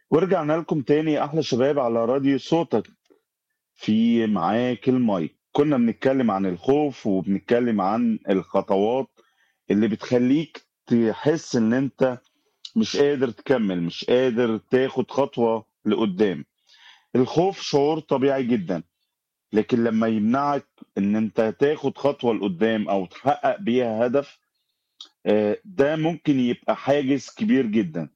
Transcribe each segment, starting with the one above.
ورجعنا لكم تاني احلى شباب على راديو صوتك في معاك المايك كنا بنتكلم عن الخوف وبنتكلم عن الخطوات اللي بتخليك تحس ان انت مش قادر تكمل مش قادر تاخد خطوة لقدام الخوف شعور طبيعي جدا لكن لما يمنعك ان انت تاخد خطوة لقدام او تحقق بيها هدف آه، ده ممكن يبقى حاجز كبير جدا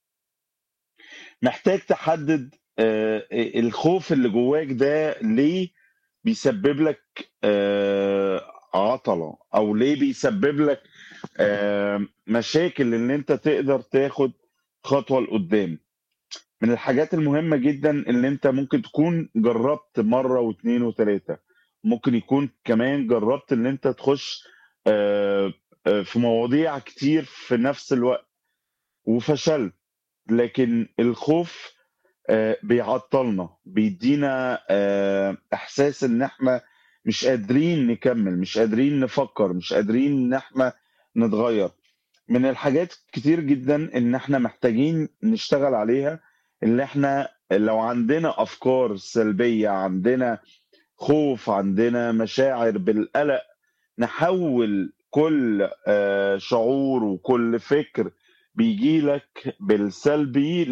محتاج تحدد آه، الخوف اللي جواك ده ليه بيسبب لك آه، عطلة او ليه بيسبب لك آه، مشاكل ان انت تقدر تاخد خطوة لقدام من الحاجات المهمة جدا اللي انت ممكن تكون جربت مرة واثنين وثلاثة ممكن يكون كمان جربت ان انت تخش آه، آه، في مواضيع كتير في نفس الوقت وفشلت لكن الخوف آه، بيعطلنا بيدينا آه، احساس ان احنا مش قادرين نكمل مش قادرين نفكر مش قادرين ان احنا نتغير من الحاجات كتير جدا ان احنا محتاجين نشتغل عليها اللي احنا لو عندنا افكار سلبية عندنا خوف عندنا مشاعر بالقلق نحول كل آه، شعور وكل فكر بيجي لك بالسلبي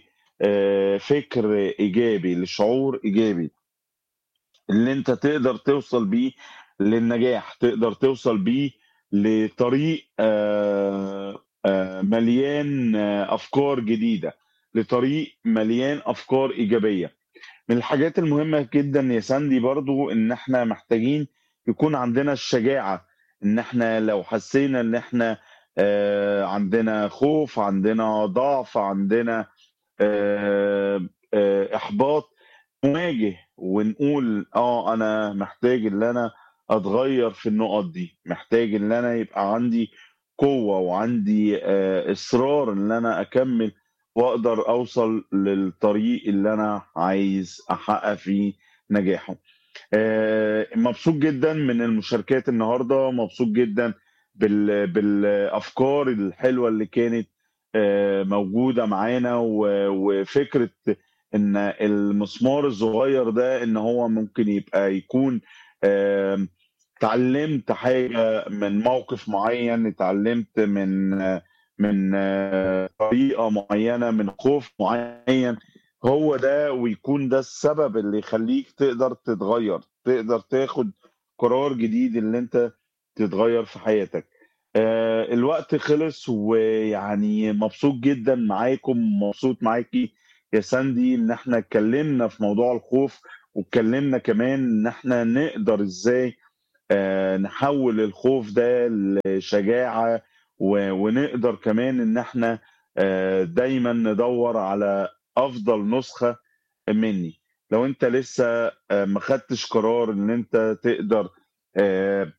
لفكر ايجابي لشعور ايجابي اللي انت تقدر توصل بيه للنجاح تقدر توصل بيه لطريق آه، آه، مليان آه، افكار جديده لطريق مليان افكار ايجابيه من الحاجات المهمه جدا يا ساندي برضو ان احنا محتاجين يكون عندنا الشجاعه ان احنا لو حسينا ان احنا آه، عندنا خوف عندنا ضعف عندنا آه، آه، احباط نواجه ونقول اه انا محتاج ان انا اتغير في النقط دي محتاج ان انا يبقى عندي قوة وعندي آه، اصرار ان انا اكمل واقدر اوصل للطريق اللي انا عايز احقق فيه نجاحه آه، مبسوط جدا من المشاركات النهارده مبسوط جدا بال... بالافكار الحلوه اللي كانت آه، موجوده معانا و... وفكره ان المسمار الصغير ده ان هو ممكن يبقى يكون آم، اتعلمت حاجه من موقف معين اتعلمت من آه، من آه، طريقه معينه من خوف معين هو ده ويكون ده السبب اللي يخليك تقدر تتغير تقدر تاخد قرار جديد اللي انت تتغير في حياتك آه، الوقت خلص ويعني مبسوط جدا معاكم مبسوط معاكي يا ساندي ان احنا اتكلمنا في موضوع الخوف واتكلمنا كمان ان احنا نقدر ازاي آه، نحول الخوف ده لشجاعة و- ونقدر كمان ان احنا آه، دايما ندور على افضل نسخة مني لو انت لسه آه، ما خدتش قرار ان انت تقدر آه،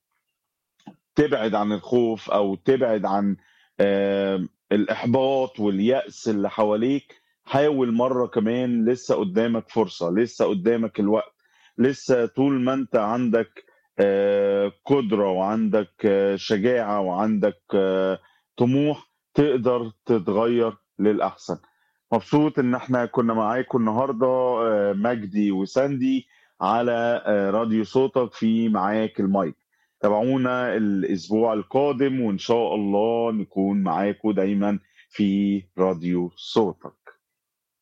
تبعد عن الخوف او تبعد عن آه، الاحباط واليأس اللي حواليك حاول مرة كمان لسه قدامك فرصة لسه قدامك الوقت لسه طول ما انت عندك آه، قدرة وعندك آه، شجاعة وعندك آه، طموح تقدر تتغير للأحسن مبسوط ان احنا كنا معاكم النهارده آه، مجدي وساندي على آه، راديو صوتك في معاك المايك تابعونا الاسبوع القادم وان شاء الله نكون معاكم دايما في راديو صوتك